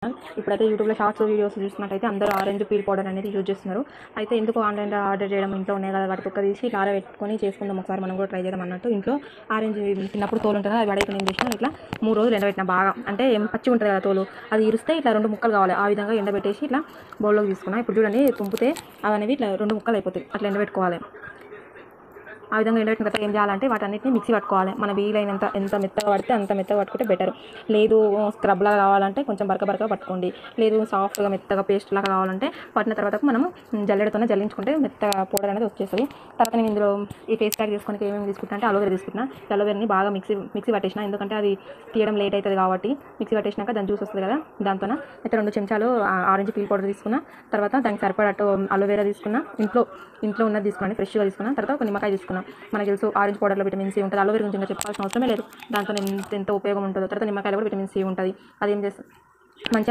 ఇప్పుడైతే యూట్యూబ్లో shorts videos చూస్తున్నట్టయితే అందరూ ఆరెంజ్ పీల్ పౌడర్ అనేది యూజ్ చేస్తున్నారు అయితే ఎందుకు ఆన్లైన్లో ఆర్డర్ చేయడం ఇంట్లో ఉన్నాయి కదా వాటి కుక్క తీసి లార పెట్టుకొని చేసుకుందాం ఒకసారి మనం కూడా ట్రై చేద్దాం అన్నట్టు ఇంట్లో ఆరెంజ్ చిన్నప్పుడు తోలు ఉంటుంది అది వడైతే నేను చేసిన ఇట్లా మూడు రోజులు ఎండబెట్టిన బాగా అంటే ఏం పచ్చి ఉంటుంది కదా తోలు అది ఇరిస్తే ఇట్లా రెండు ముక్కలు కావాలి ఆ విధంగా ఎండబెట్టేసి ఇట్లా బౌల్లోకి తీసుకున్నా ఇప్పుడు చూడండి తుంపితే అవి అనేవి ఇట్లా రెండు ముక్కలు అయిపోతాయి అట్లా ఎండబెట్టుకోవాలి ఆ విధంగా ఎండబెట్టిన తర్వాత ఏం చేయాలంటే వాటన్నిటిని మిక్సీ పట్టుకోవాలి మన వీలైనంత ఎంత మెత్తగా పడితే అంత మెత్తగా పట్టుకుంటే బెటర్ లేదు స్క్రబ్ లాగా కావాలంటే కొంచెం బరక బరక పట్టుకోండి లేదు సాఫ్ట్గా మెత్తగా పేస్ట్ లాగా కావాలంటే పట్టిన తర్వాత మనము జల్లెడతోనే జల్లించుకుంటే మెత్తగా పౌడర్ అనేది వచ్చేస్తుంది తర్వాత నేను ఇందులో ఈ ఫేస్ ప్యాక్ చేసుకోనికి ఏమేమి తీసుకుంటా అంటే అలోవేరా తీసుకుంటున్నా అలోవేరాని బాగా మిక్సీ మిక్సీ పట్టేసిన ఎందుకంటే అది తీయడం లేట్ అవుతుంది కాబట్టి మిక్సీ పట్టేసినాక దాని జ్యూస్ వస్తుంది కదా దాంతో అయితే రెండు చెంచాలు ఆ- ఆరెంజ్ పీల్ పౌడర్ తీసుకున్నా తర్వాత దానికి సరిపడట్టు అలోవేరా తీసుకున్నా ఇంట్లో ఇంట్లో ఉన్నది తీసుకున్నాను ఫ్రెష్గా తీసుకున్నా తర్వాత ఒక నిమ్మకాయ తీసుకున్నా మనకి తెలుసు ఆరెంజ్ పౌడర్లో విటమిన్ సి ఉంటుంది అలోవేరా గురించి ఇంకా చెప్పాల్సిన అవసరమే లేదు దాంతో ఎంత ఎంత ఉపయోగం ఉంటుందో తర్వాత నిమ్మకాయలో కూడా విటమిన్ సి ఉంటుంది అది ఏం చేస్తుంది మంచిగా